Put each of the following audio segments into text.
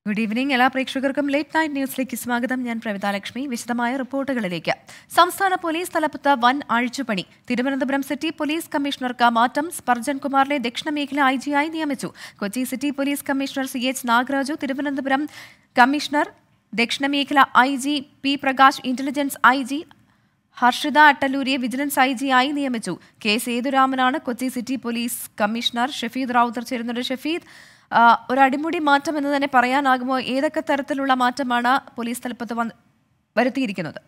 Good evening എല്ലാ പ്രേക്ഷകർക്കും late night ന്യൂസിലേക്ക് സ്വാഗതം ഞാൻ പ്രവിത ലക്ഷ്മി വിശദമായ റിപ്പോർട്ടുകളിലേക്ക് സംസ്ഥാന പോലീസ് തലപ്പത്ത് വൻ അഴിച്ചുപണി തിരുവനന്തപുരം സിറ്റി പോലീസ് കമ്മീഷണർക്ക് മാറ്റം സ്പർജൻ കുമാറിനെ ദക്ഷിണ മേഖല ഐ ജിയായി നിയമിച്ചു Kochi city police commissioner C H Nagaraju Thiruvananthapuram commissioner ദക്ഷിണ മേഖല I G P Prakash intelligence I G Harshita അട്ടല്ലൂരിയെ വിജിലൻസ് ഐ ജി ആയി നിയമിച്ചു കെ സേതുരാമനാണ് Kochi city police commissioner Shafeed Rawther ചേരുന്നത് ഷഫീദ് ആ, ഒരു അടിമുടി മാറ്റം എന്ന് തന്നെ പറയാനാകുമോ ഏതൊക്കെ തരത്തിലുള്ള മാറ്റമാണ് പോലീസ് തലപ്പത്ത് വന്ന് വരുത്തിയിരിക്കുന്നത്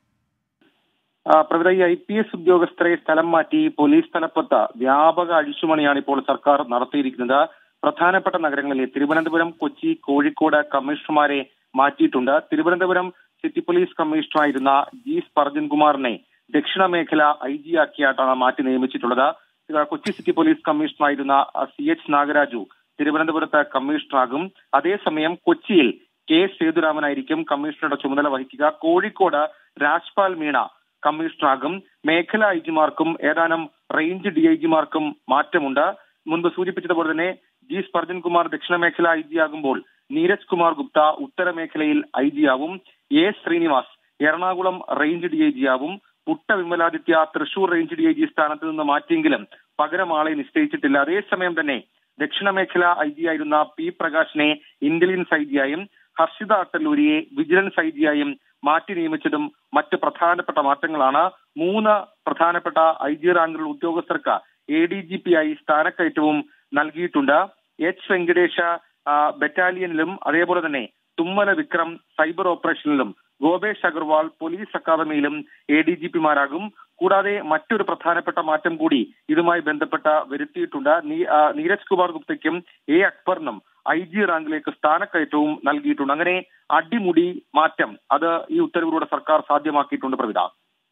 ആ, പ്രവിധ ഈ ഐ പി എസ് ഉദ്യോഗസ്ഥരെ സ്ഥലം മാറ്റി പോലീസ് തലപ്പത്ത് വ്യാപക അഴിച്ചുമണിയാണ് ഇപ്പോൾ സർക്കാർ നടത്തിയിരിക്കുന്നത് പ്രധാനപ്പെട്ട നഗരങ്ങളിലെ തിരുവനന്തപുരം കൊച്ചി കോഴിക്കോട് കമ്മീഷണർമാരെ മാറ്റിയിട്ടുണ്ട് തിരുവനന്തപുരം സിറ്റി പോലീസ് കമ്മീഷണറായിരുന്ന ജി സ്പർജൻ കുമാറിനെ ദക്ഷിണ മേഖല ഐ ജി ആക്കിയായിട്ടാണ് മാറ്റി നിയമിച്ചിട്ടുള്ളത് ഇത് കൊച്ചി സിറ്റി പോലീസ് കമ്മീഷണറായിരുന്ന സി എച്ച് നാഗരാജു തിരുവനന്തപുരത്ത് കമ്മീഷണറാകും അതേസമയം കൊച്ചിയിൽ കെ സേതുരാമനായിരിക്കും കമ്മീഷണറുടെ ചുമതല വഹിക്കുക കോഴിക്കോട് രാജ്പാൽ മീണ കമ്മീഷണറാകും മേഖല ഐ ജിമാർക്കും ഏതാനും റേഞ്ച് ഡി ഐ ജിമാർക്കും മാറ്റമുണ്ട് മുൻപ് സൂചിപ്പിച്ചതുപോലെ തന്നെ ജി സ്പർജൻ കുമാർ ദക്ഷിണ മേഖല ഐ ജി ആകുമ്പോൾ നീരജ് കുമാർ ഗുപ്ത ഉത്തര മേഖലയിൽ ഐ ജി ആവും A Srinivas Ernakulam range D I G ആവും Putta Vimaladitya Thrissur range D I G സ്ഥാനത്ത് നിന്ന് മാറ്റിയെങ്കിലും പകരം ആളെ നിശ്ചയിച്ചിട്ടില്ല അതേസമയം തന്നെ ദക്ഷിണ മേഖല ഐ ജി ആയിരുന്ന പി പ്രകാശിനെ ഇന്റലിജൻസ് ഐ ജി ആയും ഹർഷിത അട്ടല്ലൂരിയെ വിജിലൻസ് ഐ ജി ആയും മാറ്റി നിയമിച്ചതും മറ്റ് പ്രധാനപ്പെട്ട മാറ്റങ്ങളാണ് മൂന്ന് പ്രധാനപ്പെട്ട ഐ ജി റാങ്കിലുള്ള ഉദ്യോഗസ്ഥർക്ക് എ ഡി ജി പി ആയി സ്ഥാനക്കയറ്റവും നൽകിയിട്ടുണ്ട് എച്ച് വെങ്കടേഷ ആ, ബറ്റാലിയനിലും അതേപോലെ തന്നെ തുമ്മല വിക്രം സൈബർ ഓപ്പറേഷനിലും ഗോപേഷ് അഗർവാൾ പോലീസ് അക്കാദമിയിലും എ ഡി ജി പിമാരാകും കൂടാതെ മറ്റൊരു പ്രധാനപ്പെട്ട മാറ്റം കൂടി ഇതുമായി ബന്ധപ്പെട്ട വരുത്തിയിട്ടുണ്ട് നീ- ആ, നീരജ് കുമാർ ഗുപ്തയ്ക്കും എ അക്ബറിനും ഐ ജി റാങ്കിലേക്ക് സ്ഥാനക്കയറ്റവും നൽകിയിട്ടുണ്ട് അങ്ങനെ അടിമുടി മാറ്റം അത് ഈ ഉത്തരവിലൂടെ സർക്കാർ സാധ്യമാക്കിയിട്ടുണ്ട് പ്രവിധ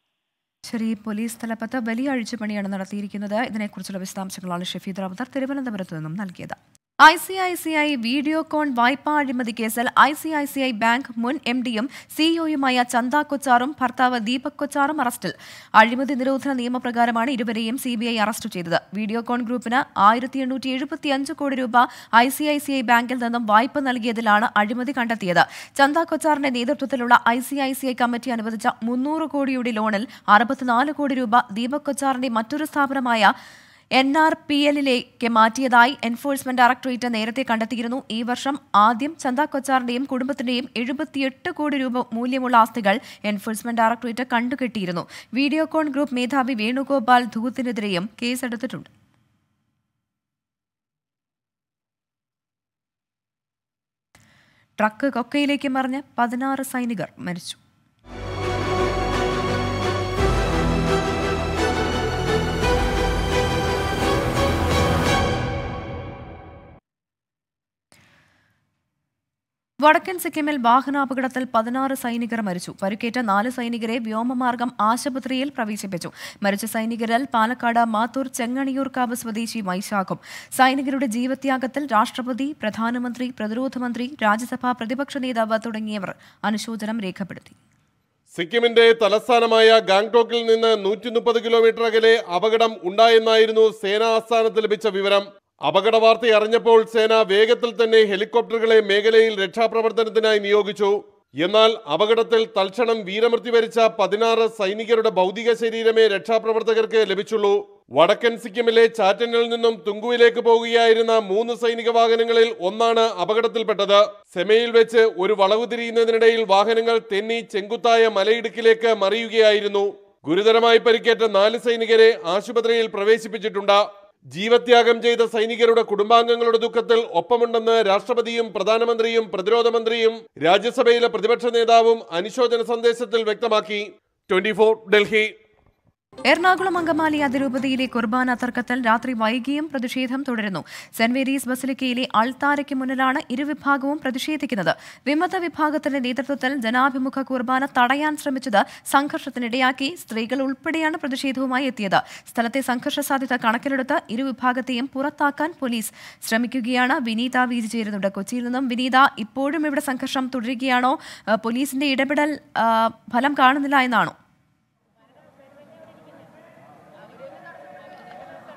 ശരി പോലീസ് തലപ്പത്ത് വലിയ അഴിച്ചുപണിയാണ് നടത്തിയിരിക്കുന്നത് ഇതിനെക്കുറിച്ചുള്ള വിശദാംശങ്ങളാണ് ഷഫീദ് റാവുത്തർ തിരുവനന്തപുരത്ത് നിന്നും നൽകിയത് I C I C I Videocon വായ്പാ അഴിമതി കേസിൽ I C I C I bank മുൻ എം ഡിയും സിഇഒയുമായ ചന്ദ കൊച്ചാറും ഭർത്താവ് ദീപക് കൊച്ചാറും അറസ്റ്റിൽ അഴിമതി നിരോധന നിയമപ്രകാരമാണ് ഇരുവരെയും സി ബി ഐ അറസ്റ്റ് ചെയ്തത് വീഡിയോകോൺ ഗ്രൂപ്പിന് ആയിരത്തി എണ്ണൂറ്റി എഴുപത്തി അഞ്ച് കോടി രൂപ I C I C I ബാങ്കിൽ നിന്നും വായ്പ നൽകിയതിലാണ് അഴിമതി കണ്ടെത്തിയത് ചന്ദ കൊച്ചാറിന്റെ നേതൃത്വത്തിലുള്ള I C I C I committee അനുവദിച്ച മുന്നൂറ് കോടിയുടെ ലോണിൽ അറുപത്തിനാല് കോടി രൂപ ദീപക് കൊച്ചാറിന്റെ മറ്റൊരു സ്ഥാപനമായ എൻ ആർ പി എല്ലിലേക്ക് മാറ്റിയതായി എൻഫോഴ്സ്മെന്റ് ഡയറക്ടറേറ്റ് നേരത്തെ കണ്ടെത്തിയിരുന്നു ഈ വർഷം ആദ്യം ചന്ദ കൊച്ചാറിന്റെയും കുടുംബത്തിന്റെയും എഴുപത്തിയെട്ട് കോടി രൂപ മൂല്യമുള്ള ആസ്തികൾ എൻഫോഴ്സ്മെന്റ് ഡയറക്ടറേറ്റ് കണ്ടുകെട്ടിയിരുന്നു വീഡിയോകോൺ ഗ്രൂപ്പ് മേധാവി വേണുഗോപാൽ ധൂത്തിനെതിരെയും കേസെടുത്തിട്ടുണ്ട് ട്രക്ക് കൊക്കയിലേക്ക് മറിഞ്ഞ് പതിനാറ് സൈനികർ മരിച്ചു വടക്കൻ സിക്കിമിൽ വാഹനാപകടത്തിൽ പതിനാറ് സൈനികർ മരിച്ചു പരിക്കേറ്റ നാല് സൈനികരെ വ്യോമമാർഗം ആശുപത്രിയിൽ പ്രവേശിപ്പിച്ചു മരിച്ച സൈനികരിൽ പാലക്കാട് മാത്തൂർ ചെങ്ങണിയൂർക്കാവ് സ്വദേശി വൈശാഖും സൈനികരുടെ ജീവത്യാഗത്തിൽ രാഷ്ട്രപതി പ്രധാനമന്ത്രി പ്രതിരോധ മന്ത്രി രാജ്യസഭാ പ്രതിപക്ഷ നേതാവ് തുടങ്ങിയവർ അനുശോചനം രേഖപ്പെടുത്തി സിക്കിമിന്റെ തലസ്ഥാനമായ ഗാംഗ്ടോക്കിൽ നിന്ന് നൂറ്റി മുപ്പത് കിലോമീറ്റർ അകലെ അപകടം ഉണ്ടായെന്നായിരുന്നു സേനാ ആസ്ഥാനത്ത് ലഭിച്ച വിവരം അപകട വാർത്ത അറിഞ്ഞപ്പോൾ സേന വേഗത്തിൽ തന്നെ ഹെലികോപ്റ്ററുകളെ മേഖലയിൽ രക്ഷാപ്രവർത്തനത്തിനായി നിയോഗിച്ചു എന്നാൽ അപകടത്തിൽ തൽക്ഷണം വീരമൃത്യു വരിച്ച പതിനാറ് സൈനികരുടെ ഭൗതിക ശരീരമേ രക്ഷാപ്രവർത്തകർക്ക് ലഭിച്ചുള്ളൂ വടക്കൻ സിക്കിമിലെ ചാറ്റനിൽ നിന്നും തുങ്കുവിലേക്ക് പോകുകയായിരുന്ന മൂന്ന് സൈനിക വാഹനങ്ങളിൽ ഒന്നാണ് അപകടത്തിൽപ്പെട്ടത് സെമയിൽ വെച്ച് ഒരു വളവ് തിരിയുന്നതിനിടയിൽ വാഹനങ്ങൾ തെന്നി ചെങ്കുത്തായ മലയിടുക്കിലേക്ക് മറിയുകയായിരുന്നു ഗുരുതരമായി പരിക്കേറ്റ നാല് സൈനികരെ ആശുപത്രിയിൽ പ്രവേശിപ്പിച്ചിട്ടുണ്ട് ജീവത്യാഗം ചെയ്ത സൈനികരുടെ കുടുംബാംഗങ്ങളുടെ ദുഃഖത്തിൽ ഒപ്പമുണ്ടെന്ന് രാഷ്ട്രപതിയും പ്രധാനമന്ത്രിയും പ്രതിരോധ മന്ത്രിയും രാജ്യസഭയിലെ പ്രതിപക്ഷ നേതാവും അനുശോചന സന്ദേശത്തിൽ വ്യക്തമാക്കി ട്വന്റി ഡൽഹി എറണാകുളം അങ്കമാലി അതിരൂപതയിലെ കുർബാന തർക്കത്തിൽ രാത്രി വൈകിയും പ്രതിഷേധം തുടരുന്നു സെന്റ് മേരീസ് ബസിലിക്കയിലെ അൾത്താരയ്ക്ക് മുന്നിലാണ് ഇരുവിഭാഗവും പ്രതിഷേധിക്കുന്നത് വിമത വിഭാഗത്തിന്റെ നേതൃത്വത്തിൽ ജനാഭിമുഖ കുർബാന തടയാൻ ശ്രമിച്ചത് സംഘർഷത്തിനിടയാക്കി സ്ത്രീകൾ ഉൾപ്പെടെയാണ് പ്രതിഷേധവുമായി എത്തിയത് സ്ഥലത്തെ സംഘർഷ സാധ്യത കണക്കിലെടുത്ത് ഇരുവിഭാഗത്തെയും പുറത്താക്കാൻ പോലീസ് ശ്രമിക്കുകയാണ് വിനീത വീജി ചേരുന്നുണ്ട് കൊച്ചിയിൽ നിന്നും വിനീത ഇപ്പോഴും ഇവിടെ സംഘർഷം തുടരുകയാണോ ആ, പോലീസിന്റെ ഇടപെടൽ ആ, ഫലം കാണുന്നില്ല എന്നാണോ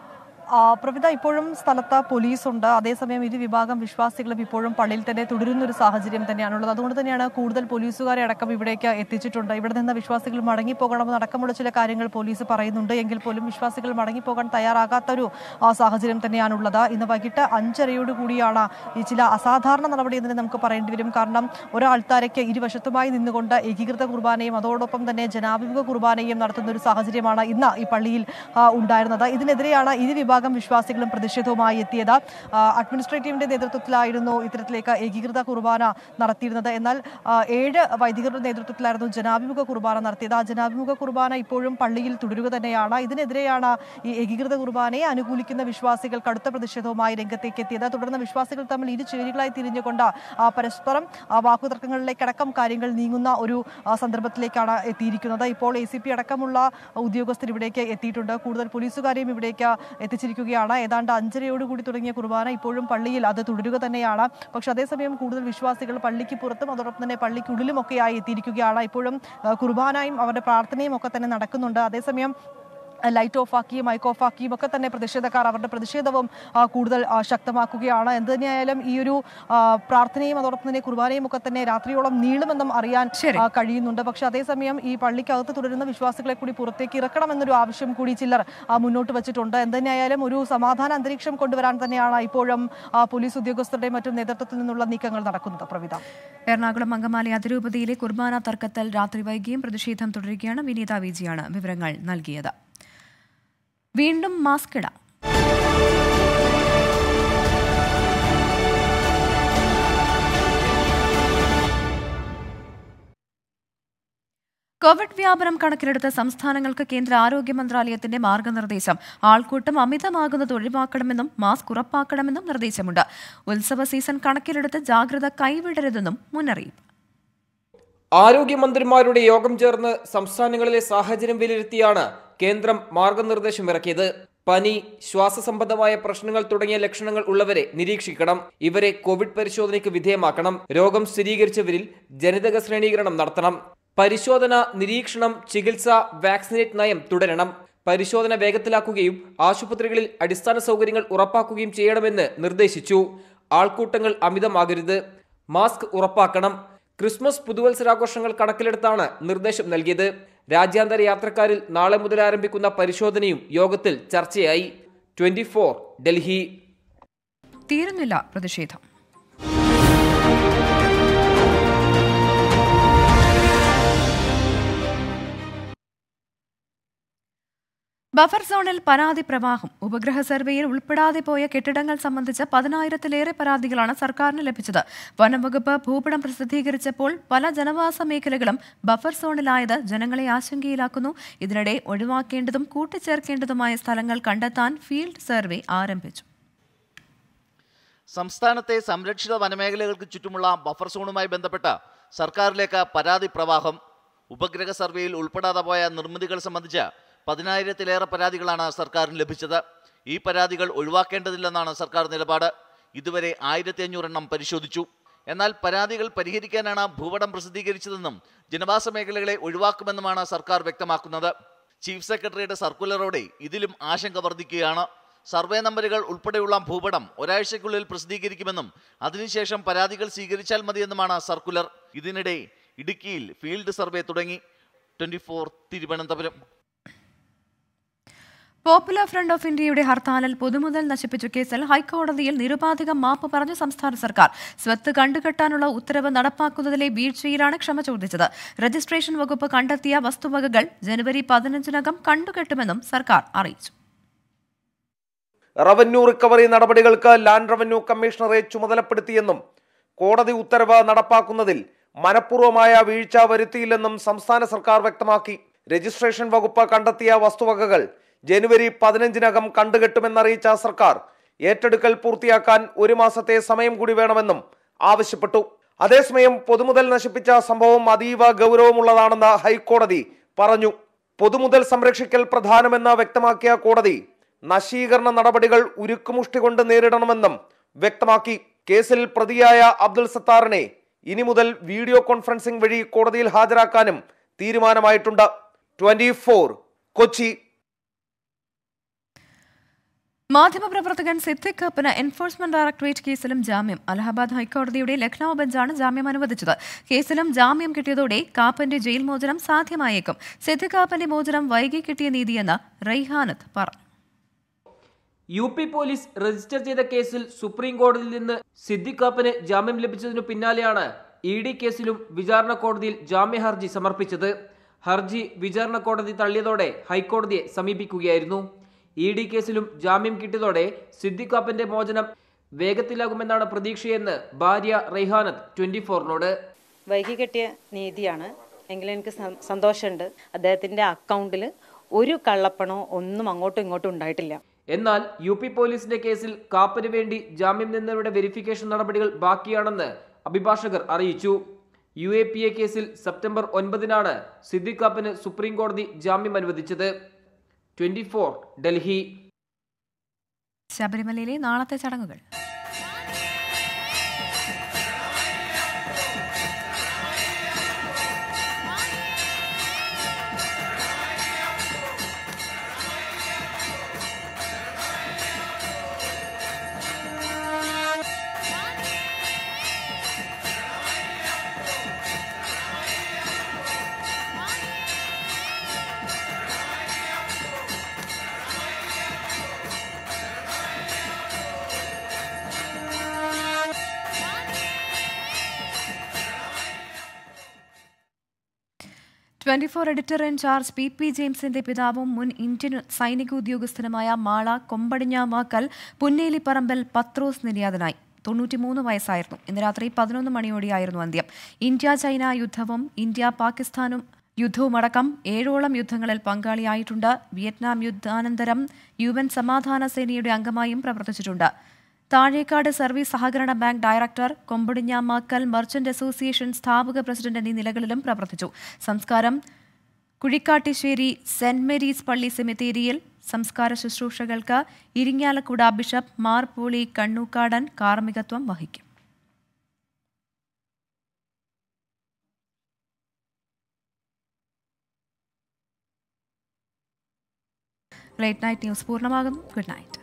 ആ, പ്രവിത ഇപ്പോഴും സ്ഥലത്ത് പോലീസുണ്ട് അതേസമയം ഇരു വിഭാഗം വിശ്വാസികളും ഇപ്പോഴും പള്ളിയിൽ തന്നെ തുടരുന്ന ഒരു സാഹചര്യം തന്നെയാണുള്ളത് അതുകൊണ്ട് തന്നെയാണ് കൂടുതൽ പോലീസുകാരെ അടക്കം ഇവിടേക്ക് എത്തിച്ചിട്ടുണ്ട് ഇവിടെ നിന്ന് വിശ്വാസികൾ മടങ്ങിപ്പോകണമെന്ന് അടക്കമുള്ള ചില കാര്യങ്ങൾ പോലീസ് പറയുന്നുണ്ട് എങ്കിൽ പോലും വിശ്വാസികൾ മടങ്ങിപ്പോകാൻ തയ്യാറാകാത്തൊരു ആ, സാഹചര്യം തന്നെയാണുള്ളത് ഇന്ന് വൈകിട്ട് അഞ്ചരയോട് കൂടിയാണ് ഈ ചില അസാധാരണ നടപടി എന്ന് തന്നെ നമുക്ക് പറയേണ്ടി വരും കാരണം ഒരാൾത്താരയ്ക്ക് ഇരുവശത്തുമായി നിന്നുകൊണ്ട് ഏകീകൃത കുർബാനയും അതോടൊപ്പം തന്നെ ജനാഭിമുഖ കുർബാനയും നടത്തുന്ന ഒരു സാഹചര്യമാണ് ഇന്ന് ഈ പള്ളിയിൽ ആ, ഉണ്ടായിരുന്നത് ഇതിനെതിരെയാണ് ഇരു വിഭാഗം വിശ്വാസികളും പ്രതിഷേധവുമായി എത്തിയത് ആ, അഡ്മിനിസ്ട്രേറ്റീവിന്റെ നേതൃത്വത്തിലായിരുന്നു ഇത്തരത്തിലേക്ക് ഏകീകൃത കുർബാന നടത്തിയിരുന്നത് എന്നാൽ ആ, ഏഴ് വൈദികരുടെ നേതൃത്വത്തിലായിരുന്നു ജനാഭിമുഖ കുർബാന നടത്തിയത് ആ ജനാഭിമുഖ കുർബാന ഇപ്പോഴും പള്ളിയിൽ തുടരുക തന്നെയാണ് ഇതിനെതിരെയാണ് ഈ ഏകീകൃത കുർബാനയെ അനുകൂലിക്കുന്ന വിശ്വാസികൾ കടുത്ത പ്രതിഷേധവുമായി രംഗത്തേക്ക് എത്തിയത് തുടർന്ന് വിശ്വാസികൾ തമ്മിൽ ഇരു ചേരികളായി തിരിഞ്ഞുകൊണ്ട് ആ, പരസ്പരം ആ, വാക്കുതർക്കങ്ങളിലേക്കടക്കം കാര്യങ്ങൾ നീങ്ങുന്ന ഒരു ആ, സന്ദർഭത്തിലേക്കാണ് എത്തിയിരിക്കുന്നത് ഇപ്പോൾ എ സി പി അടക്കമുള്ള ഉദ്യോഗസ്ഥർ ഇവിടേക്ക് എത്തിയിട്ടുണ്ട് കൂടുതൽ പോലീസുകാരെയും ഇവിടേക്ക് എത്തിച്ചിരിക്കുകയാണ് ഏതാണ്ട് അഞ്ചരയോടുകൂടി തുടങ്ങിയ കുർബാന ഇപ്പോഴും പള്ളിയിൽ അത് തുടരുക തന്നെയാണ് പക്ഷെ അതേസമയം കൂടുതൽ വിശ്വാസികൾ പള്ളിക്ക് പുറത്തും അതോടൊപ്പം തന്നെ പള്ളിക്കുള്ളിലുമൊക്കെയായി എത്തിയിരിക്കുകയാണ് ഇപ്പോഴും ആ, കുർബാനയും അവരുടെ പ്രാർത്ഥനയും ഒക്കെ തന്നെ നടക്കുന്നുണ്ട് അതേസമയം ലൈറ്റ് ഓഫ് ആക്കിയും മൈക്ക് ഓഫ് ആക്കിയും ഒക്കെ തന്നെ പ്രതിഷേധക്കാർ അവരുടെ പ്രതിഷേധവും ആ, കൂടുതൽ ആ, ശക്തമാക്കുകയാണ് എന്ത് തന്നെയായാലും ഈ ഒരു ആ, പ്രാർത്ഥനയും അതോടൊപ്പം തന്നെ കുർബാനയും ഒക്കെ തന്നെ രാത്രിയോളം നീളുമെന്നും അറിയാൻ ശരി. ആ, കഴിയുന്നുണ്ട് പക്ഷെ അതേസമയം ഈ പള്ളിക്കകത്ത് തുടരുന്ന വിശ്വാസികളെ കൂടി പുറത്തേക്ക് ഇറക്കണമെന്നൊരു ആവശ്യം കൂടി ചിലർ ആ, മുന്നോട്ട് വെച്ചിട്ടുണ്ട് എന്ത് തന്നെയായാലും ഒരു സമാധാന അന്തരീക്ഷം കൊണ്ടുവരാൻ തന്നെയാണ് ഇപ്പോഴും ആ, പോലീസ് ഉദ്യോഗസ്ഥരുടെയും മറ്റും നേതൃത്വത്തിൽ നിന്നുള്ള നീക്കങ്ങൾ നടക്കുന്നത് പ്രവിധ എറണാകുളം അങ്കമാലി അതിരൂപതയിലെ കുർബാന തർക്കത്തിൽ രാത്രി വൈകിയും പ്രതിഷേധം തുടരുകയാണ് വിനീത വിജിയാണ് വിവരങ്ങൾ നൽകിയത് വീണ്ടും മാസ്ക് ഇടാം കോവിഡ് വ്യാപനം കണക്കിലെടുത്ത് സംസ്ഥാനങ്ങൾക്ക് കേന്ദ്ര ആരോഗ്യ മന്ത്രാലയത്തിന്റെ മാർഗനിർദ്ദേശം ആൾക്കൂട്ടം അമിതമാകുന്നത് ഒഴിവാക്കണമെന്നും മാസ്ക് ഉറപ്പാക്കണമെന്നും നിർദ്ദേശമുണ്ട് ഉത്സവ സീസൺ കണക്കിലെടുത്ത് ജാഗ്രത കൈവിടരുതെന്നും മുന്നറിയിപ്പ് ആരോഗ്യമന്ത്രിമാരുടെ യോഗം ചേർന്ന് സംസ്ഥാനങ്ങളിലെ സാഹചര്യം വിലയിരുത്തിയാണ് കേന്ദ്രം മാർഗനിർദ്ദേശം ഇറക്കിയത് പനി ശ്വാസസംബന്ധമായ പ്രശ്നങ്ങൾ തുടങ്ങിയ ലക്ഷണങ്ങൾ ഉള്ളവരെ നിരീക്ഷിക്കണം ഇവരെ കോവിഡ് പരിശോധനയ്ക്ക് വിധേയമാക്കണം രോഗം സ്ഥിരീകരിച്ചവരിൽ ജനിതക ശ്രേണീകരണം നടത്തണം പരിശോധന നിരീക്ഷണം ചികിത്സ വാക്സിനേറ്റ് നയം തുടരണം പരിശോധന വേഗത്തിലാക്കുകയും ആശുപത്രികളിൽ അടിസ്ഥാന സൗകര്യങ്ങൾ ഉറപ്പാക്കുകയും ചെയ്യണമെന്ന് നിർദ്ദേശിച്ചു ആൾക്കൂട്ടങ്ങൾ അമിതമാകരുത് മാസ്ക് ഉറപ്പാക്കണം ക്രിസ്മസ് പുതുവത്സരാഘോഷങ്ങൾ കണക്കിലെടുത്താണ് നിർദ്ദേശം നൽകിയത് രാജ്യാന്തര യാത്രക്കാരിൽ നാളെ മുതൽ ആരംഭിക്കുന്ന പരിശോധനയും യോഗത്തിൽ ചർച്ചയായി ട്വന്റി ഡൽഹി തീരുന്നില്ല പ്രതിഷേധം ബഫർ സോണിൽ പരാതി പ്രവാഹം ഉപഗ്രഹ സർവേയിൽ ഉൾപ്പെടാതെ പോയ കെട്ടിടങ്ങൾ സംബന്ധിച്ച് പതിനായിരത്തിലേറെ പരാതികളാണ് സർക്കാരിന് ലഭിച്ചത് വനംവകുപ്പ് ഭൂപടം പ്രസിദ്ധീകരിച്ചപ്പോൾ പല ജനവാസ മേഖലകളും ബഫർ സോണിലായത് ജനങ്ങളെ ആശങ്കയിലാക്കുന്നു ഇതിനിടെ ഒഴിവാക്കേണ്ടതും കൂട്ടിച്ചേർക്കേണ്ടതുമായ സ്ഥലങ്ങൾ കണ്ടെത്താൻ ഫീൽഡ് സർവേ ആരംഭിച്ചു സംസ്ഥാനത്തെ സംരക്ഷിത വനമേഖലകൾക്ക് ചുറ്റുമുള്ള ബഫർ സോണുമായി ബന്ധപ്പെട്ട് സർക്കാരിലേക്ക് പരാതി പ്രവാഹം ഉപഗ്രഹ സർവേയിൽ ഉൾപ്പെടാതെ പോയ നിർമ്മിതികൾ സംബന്ധിച്ച് പതിനായിരത്തിലേറെ പരാതികളാണ് സർക്കാരിന് ലഭിച്ചത് ഈ പരാതികൾ ഒഴിവാക്കേണ്ടതില്ലെന്നാണ് സർക്കാർ നിലപാട് ഇതുവരെ ആയിരത്തി അഞ്ഞൂറെണ്ണം പരിശോധിച്ചു എന്നാൽ പരാതികൾ പരിഹരിക്കാനാണ് ഭൂപടം പ്രസിദ്ധീകരിച്ചതെന്നും ജനവാസ മേഖലകളെ ഒഴിവാക്കുമെന്നുമാണ് സർക്കാർ വ്യക്തമാക്കുന്നത് ചീഫ് സെക്രട്ടറിയുടെ സർക്കുലറോടെ ഇതിലും ആശങ്ക വർദ്ധിക്കുകയാണ് സർവേ നമ്പറുകൾ ഉൾപ്പെടെയുള്ള ഭൂപടം ഒരാഴ്ചയ്ക്കുള്ളിൽ പ്രസിദ്ധീകരിക്കുമെന്നും അതിനുശേഷം പരാതികൾ സ്വീകരിച്ചാൽ മതിയെന്നുമാണ് സർക്കുലർ ഇതിനിടെ ഇടുക്കിയിൽ ഫീൽഡ് സർവേ തുടങ്ങി twenty Thiruvananthapuram popular front of ഇന്ത്യയുടെ ഹർത്താലിൽ പൊതുമുതൽ നശിപ്പിച്ച കേസിൽ ഹൈക്കോടതിയിൽ നിരുപാധികം മാപ്പ് പറഞ്ഞു സംസ്ഥാന സർക്കാർ സ്വത്ത് കണ്ടുകെട്ടാനുള്ള ഉത്തരവ് നടപ്പാക്കുന്നതിലെ വീഴ്ചയിലാണ് ക്ഷമ ചോദിച്ചത് രജിസ്ട്രേഷൻ വകുപ്പ് കണ്ടെത്തിയ വസ്തുവകകൾ ജനുവരി പതിനഞ്ചിനകം കണ്ടുകെട്ടുമെന്നും സർക്കാർ അറിയിച്ചു റവന്യൂ റിക്കവറി നടപടികൾക്ക് ലാൻഡ് റവന്യൂ കമ്മീഷണറെ ചുമതലപ്പെടുത്തിയെന്നും കോടതി ഉത്തരവ് നടപ്പാക്കുന്നതിൽ മനഃപൂർവമായ വീഴ്ച വരുത്തിയില്ലെന്നും സംസ്ഥാന സർക്കാർ വ്യക്തമാക്കി രജിസ്ട്രേഷൻ വകുപ്പ് കണ്ടെത്തിയ വസ്തുവകകൾ ജനുവരി പതിനഞ്ചിനകം കണ്ടുകെട്ടുമെന്നറിയിച്ച സർക്കാർ ഏറ്റെടുക്കൽ പൂർത്തിയാക്കാൻ ഒരു മാസത്തെ സമയം കൂടി വേണമെന്നും ആവശ്യപ്പെട്ടു അതേസമയം പൊതുമുതൽ നശിപ്പിച്ച സംഭവം അതീവ ഗൗരവമുള്ളതാണെന്ന് ഹൈക്കോടതി പറഞ്ഞു പൊതുമുതൽ സംരക്ഷിക്കൽ പ്രധാനമെന്ന് വ്യക്തമാക്കിയ കോടതി നശീകരണ നടപടികൾ ഉരുക്കുമുഷ്ടി കൊണ്ട് നേരിടണമെന്നും വ്യക്തമാക്കി കേസിൽ പ്രതിയായ അബ്ദുൾ സത്താറിനെ ഇനി മുതൽ വീഡിയോ കോൺഫറൻസിംഗ് വഴി കോടതിയിൽ ഹാജരാക്കാനും തീരുമാനമായിട്ടുണ്ട് ട്വന്റി കൊച്ചി മാധ്യമപ്രവർത്തകൻ സിദ്ദിഖ് കപ്പന് എൻഫോഴ്സ്മെന്റ് ഡയറക്ടറേറ്റ് കേസിലും ജാമ്യം അലഹബാദ് ഹൈക്കോടതിയുടെ ലക്നൌ ബെഞ്ചാണ് ജാമ്യം അനുവദിച്ചത് കേസിലും ജാമ്യം കിട്ടിയതോടെ കാപ്പന്റെ ജയിൽ മോചനം സാധ്യമായേക്കും സിദ്ദിഖ് കാപ്പന്റെ മോചനം വൈകി കിട്ടിയ നീതിയെന്ന് റൈഹാനത്ത് പറഞ്ഞു യു പി പോലീസ് രജിസ്റ്റർ ചെയ്ത കേസിൽ സുപ്രീം കോടതിയിൽ നിന്ന് സിദ്ദിഖ് കാപ്പന് ജാമ്യം ലഭിച്ചതിനു പിന്നാലെയാണ് ഇ ഡി കേസിലും വിചാരണ കോടതിയിൽ ജാമ്യ ഹർജി സമർപ്പിച്ചത് ഹർജി വിചാരണ കോടതി തള്ളിയതോടെ ഹൈക്കോടതിയെ സമീപിക്കുകയായിരുന്നു ഇ ഡി കേസിലും ജാമ്യം കിട്ടിയതോടെ സിദ്ദിഖ് കാപ്പന്റെ മോചനം വേഗത്തിലാകുമെന്നാണ് പ്രതീക്ഷയെന്ന് ഭാര്യ റെയ്ഹാനത്ത് ട്വന്റി ഫോറിനോട് വൈകി കിട്ടിയ നീതിയാണ് എങ്കിലും എനിക്ക് സം- സന്തോഷമുണ്ട് അദ്ദേഹത്തിൻ്റെ അക്കൗണ്ടിൽ ഒരു കള്ളപ്പണോ ഒന്നും അങ്ങോട്ടും ഇങ്ങോട്ടും ഉണ്ടായിട്ടില്ല എന്നാൽ യു പി പോലീസിന്റെ കേസിൽ കാപ്പന് വേണ്ടി ജാമ്യം നിന്നവരുടെ വെരിഫിക്കേഷൻ നടപടികൾ ബാക്കിയാണെന്ന് അഭിഭാഷകർ അറിയിച്ചു യു എ പി എ കേസിൽ സെപ്റ്റംബർ ഒൻപതിനാണ് സിദ്ദിഖ് കാപ്പന് സുപ്രീം കോടതി ജാമ്യം അനുവദിച്ചത് ട്വന്റി ഫോർ ഡൽഹി ശബരിമലയിലെ നാളത്തെ ചടങ്ങുകൾ twenty four editor in charge P P ജെയിംസിന്റെ പിതാവും മുൻ ഇന്ത്യൻ സൈനിക ഉദ്യോഗസ്ഥനുമായ മാള കൊമ്പടിഞ്ഞാമാക്കൽ പുന്നേലിപ്പറമ്പൽ പത്രോസ് നിര്യാതനായി തൊണ്ണൂറ്റിമൂന്ന് വയസ്സായിരുന്നു ഇന്ന് രാത്രി പതിനൊന്ന് മണിയോടെയായിരുന്നു അന്ത്യം ഇന്ത്യ ചൈന യുദ്ധവും ഇന്ത്യ പാകിസ്ഥാനും യുദ്ധവുമടക്കം ഏഴോളം യുദ്ധങ്ങളിൽ പങ്കാളിയായിട്ടുണ്ട് വിയറ്റ്നാം യുദ്ധാനന്തരം യു എൻ സമാധാന സേനയുടെ അംഗമായും പ്രവർത്തിച്ചിട്ടുണ്ട് താഴേക്കാട് സർവീസ് സഹകരണ bank director Kombadinjamakkal merchant association സ്ഥാപക പ്രസിഡന്റ് എന്നീ നിലകളിലും പ്രവർത്തിച്ചു സംസ്കാരം കുഴിക്കാട്ടിശ്ശേരി സെന്റ് മേരീസ് പള്ളി സെമിത്തേരിയിൽ സംസ്കാര ശുശ്രൂഷകൾക്ക് ഇരിങ്ങാലക്കുട ബിഷപ്പ് മാർ പോളി കണ്ണൂക്കാടൻ കാർമ്മികത്വം വഹിക്കും ലേറ്റ് നൈറ്റ് ന്യൂസ് പൂർണ്ണമാകുന്നു ഗുഡ് നൈറ്റ്